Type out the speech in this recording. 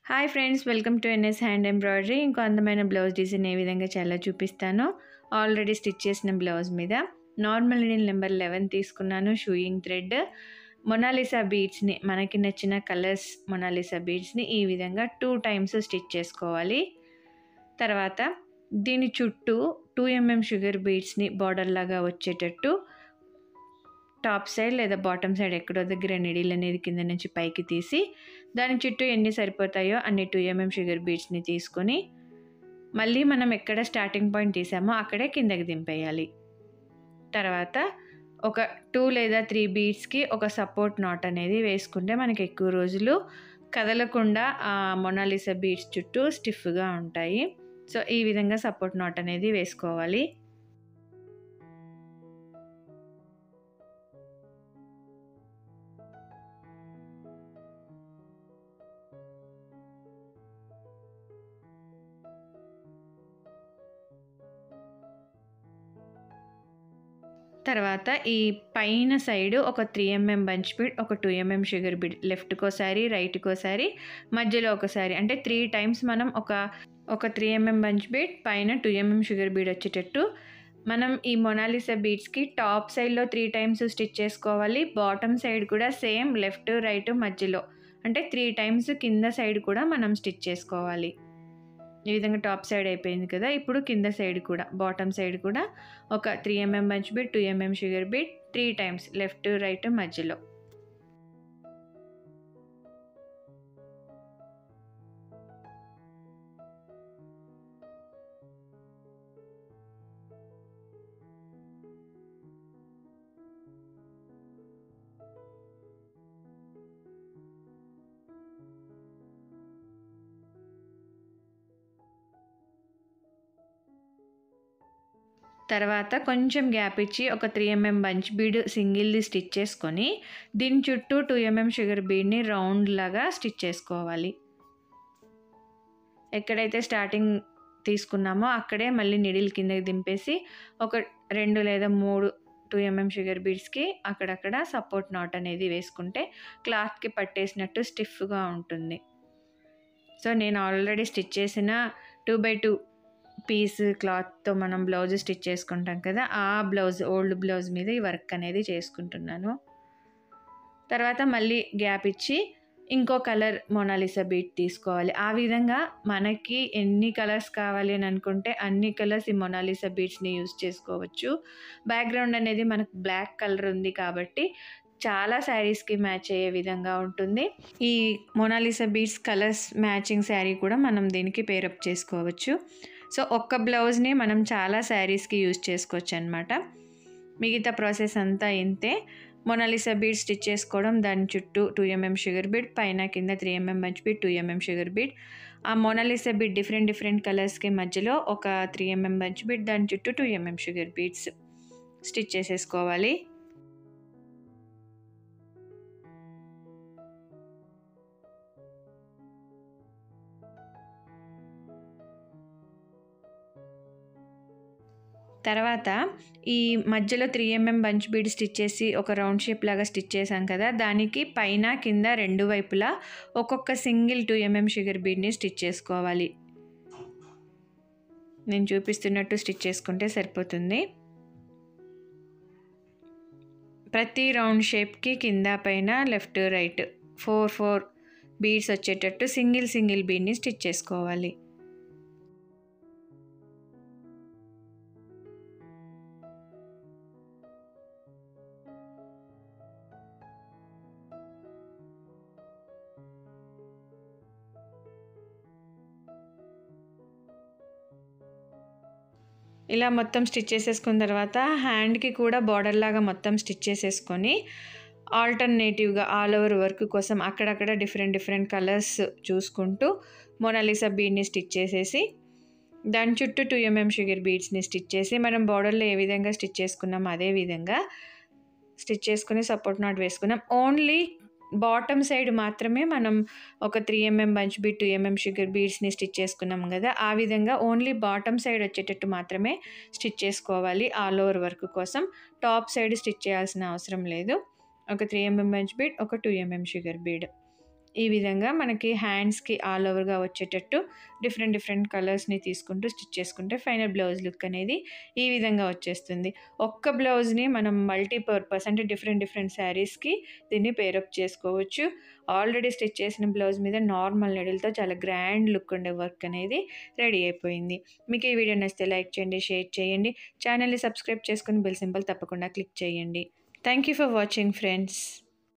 hi friends welcome to N S hand embroidery ఇంకో అందమైన blouse design ఏ విధంగా చాలా చూపిస్తాను ఆల్రెడీ స్టిచ్ చేసిన బ్లౌజ్ మీద నార్మల్ నీడిల్ నెంబర్ లెవెన్ తీసుకున్నాను షూయింగ్ థ్రెడ్ మొనాలిసా బీడ్స్ని మనకి నచ్చిన కలర్స్ మొనాలిసా బీడ్స్ని ఈ విధంగా టూ టైమ్స్ స్టిచ్ చేసుకోవాలి తర్వాత దీని చుట్టూ టూ ఎంఎం షుగర్ బీడ్స్ని బార్డర్ లాగా వచ్చేటట్టు టాప్ సైడ్ లేదా బాటమ్ సైడ్ ఎక్కడో దగ్గర నిడిల్ అనేది కింద నుంచి పైకి తీసి దాని చుట్టూ ఎన్ని సరిపోతాయో అన్ని టూ ఎంఎం షుగర్ బీడ్స్ని తీసుకొని మళ్ళీ మనం ఎక్కడ స్టార్టింగ్ పాయింట్ తీసామో అక్కడే కిందకి దింపేయాలి తర్వాత ఒక టూ లేదా త్రీ బీడ్స్కి ఒక సపోర్ట్ నాట్ అనేది వేసుకుంటే మనకి ఎక్కువ రోజులు కదలకుండా ఆ మొనాలిసా బీడ్స్ చుట్టూ స్టిఫ్గా ఉంటాయి సో ఈ విధంగా సపోర్ట్ నాట్ అనేది వేసుకోవాలి తర్వాత ఈ పైన సైడ్ ఒక త్రీ ఎంఎం బంచ్ బీడ్ ఒక టూ ఎంఎం షుగర్ బీడ్ లెఫ్ట్కి ఒకసారి రైట్కి ఒకసారి మధ్యలో ఒకసారి అంటే త్రీ టైమ్స్ మనం ఒక ఒక త్రీ ఎంఎం బంచ్ బీడ్ పైన టూ ఎంఎం షుగర్ బీడ్ వచ్చేటట్టు మనం ఈ మొనాలిసా బీడ్స్కి టాప్ సైడ్లో త్రీ టైమ్స్ స్టిచ్ చేసుకోవాలి బాటమ్ సైడ్ కూడా సేమ్ లెఫ్ట్ రైట్ మధ్యలో అంటే త్రీ టైమ్స్ కింద సైడ్ కూడా మనం స్టిచ్ చేసుకోవాలి ఈ విధంగా టాప్ సైడ్ అయిపోయింది కదా ఇప్పుడు కింద సైడ్ కూడా బాటమ్ సైడ్ కూడా ఒక three M M bunch bead two M M sugar bead three times left right మధ్యలో తర్వాత కొంచెం గ్యాప్ ఇచ్చి ఒక త్రీ ఎంఎం బంచ్ బీడ్ సింగిల్ది స్టిచ్ చేసుకొని దీని చుట్టూ టూ ఎంఎం షుగర్ బీడ్ని రౌండ్ లాగా స్టిచ్ చేసుకోవాలి ఎక్కడైతే స్టార్టింగ్ తీసుకున్నామో అక్కడే మళ్ళీ నిడిల్ కిందకి దింపేసి ఒక రెండు లేదా మూడు టూ ఎంఎం షుగర్ బీడ్స్కి అక్కడక్కడ సపోర్ట్ నాట్ అనేది వేసుకుంటే క్లాత్కి పట్టేసినట్టు స్టిఫ్గా ఉంటుంది సో నేను ఆల్రెడీ స్టిచ్ చేసిన టూ బై టూ పీస్ క్లాత్తో మనం బ్లౌజ్ స్టిచ్ చేసుకుంటాం కదా ఆ బ్లౌజ్ ఓల్డ్ బ్లౌజ్ మీద ఈ వర్క్ అనేది చేసుకుంటున్నాను తర్వాత మళ్ళీ గ్యాప్ ఇచ్చి ఇంకో కలర్ మొనాలిసా బీట్ తీసుకోవాలి ఆ విధంగా మనకి ఎన్ని కలర్స్ కావాలి అని అనుకుంటే అన్ని కలర్స్ ఈ మొనాలిసా బీట్స్ని యూజ్ చేసుకోవచ్చు బ్యాక్గ్రౌండ్ అనేది మనకు బ్లాక్ కలర్ ఉంది కాబట్టి చాలా శారీస్కి మ్యాచ్ అయ్యే విధంగా ఉంటుంది ఈ Monalisa beads colours matching sari కూడా మనం దీనికి పేరప్ చేసుకోవచ్చు సో ఒక్క బ్లౌజ్ని మనం చాలా శారీస్కి యూజ్ చేసుకోవచ్చు అనమాట మిగతా ప్రాసెస్ అంతా ఇంతే మొనాలిసా బీడ్ స్టిచ్ చేసుకోవడం దాని చుట్టూ టూ ఎంఎం షుగర్ బీడ్ పైన కింద త్రీ ఎంఎం మంచి bead two M M sugar bead ఆ మొనాలిసా బీడ్ డిఫరెంట్ డిఫరెంట్ కలర్స్కి మధ్యలో ఒక త్రీ ఎంఎం బంచ్ బీడ్ దాని చుట్టూ two M M sugar beads stitch చేసేసుకోవాలి తర్వాత ఈ మధ్యలో three M M bunch bead stitch చేసి ఒక రౌండ్ షేప్ లాగా స్టిచ్ చేసాం కదా దానికి పైన కింద రెండు వైపులా ఒక్కొక్క సింగిల్ టూ ఎంఎం షుగర్ బీడ్ని స్టిచ్ చేసుకోవాలి నేను చూపిస్తున్నట్టు స్టిచ్ చేసుకుంటే సరిపోతుంది ప్రతి రౌండ్ షేప్కి కింద పైన left right four four beads వచ్చేటట్టు సింగిల్ సింగిల్ బీడ్ని స్టిచ్ చేసుకోవాలి ఇలా మొత్తం స్టిచ్ చేసేసుకున్న తర్వాత హ్యాండ్కి కూడా బార్డర్ లాగా మొత్తం స్టిచ్ చేసేసుకొని ఆల్టర్నేటివ్గా ఆల్ ఓవర్ వర్క్ కోసం అక్కడక్కడ డిఫరెంట్ డిఫరెంట్ కలర్స్ చూసుకుంటూ మొనాలిసా బీడ్ని స్టిచ్ చేసేసి దాని చుట్టూ టూ ఎంఎం షుగర్ బీడ్స్ని స్టిచ్ చేసి మనం బార్డర్లో ఏ విధంగా స్టిచ్ చేసుకున్నాం అదే విధంగా స్టిచ్ చేసుకుని సపోర్ట్ నాట్ వేసుకున్నాం ఓన్లీ బాటమ్ సైడ్ మాత్రమే మనం ఒక three M M bunch bead two M M sugar బీడ్స్ని స్టిచ్ చేసుకున్నాం కదా ఆ విధంగా ఓన్లీ బాటమ్ సైడ్ వచ్చేటట్టు మాత్రమే స్టిచ్ చేసుకోవాలి ఆల్ ఓవర్ వర్క్ కోసం టాప్ సైడ్ స్టిచ్ చేయాల్సిన అవసరం లేదు ఒక త్రీ ఎంఎం బంచ్ బీడ్ ఒక టూ ఎంఎం షుగర్ బీడ్ ఈ విధంగా మనకి హ్యాండ్స్కి ఆల్ ఓవర్గా వచ్చేటట్టు డిఫరెంట్ డిఫరెంట్ కలర్స్ని తీసుకుంటూ స్టిచ్ చేసుకుంటే ఫైనల్ బ్లౌజ్ లుక్ అనేది ఈ విధంగా వచ్చేస్తుంది ఒక్క బ్లౌజ్ని మనం మల్టీపర్పస్ అంటే డిఫరెంట్ డిఫరెంట్ శారీస్కి దీన్ని పేరప్ చేసుకోవచ్చు ఆల్రెడీ స్టిచ్ చేసిన బ్లౌజ్ మీద నార్మల్ నెడిల్తో చాలా గ్రాండ్ లుక్ ఉండే వర్క్ అనేది రెడీ అయిపోయింది మీకు ఈ వీడియో నచ్చితే లైక్ చేయండి షేర్ చేయండి ఛానల్ని సబ్స్క్రైబ్ చేసుకుని బెల్ సింబల్ తప్పకుండా క్లిక్ చేయండి thank you for watching friends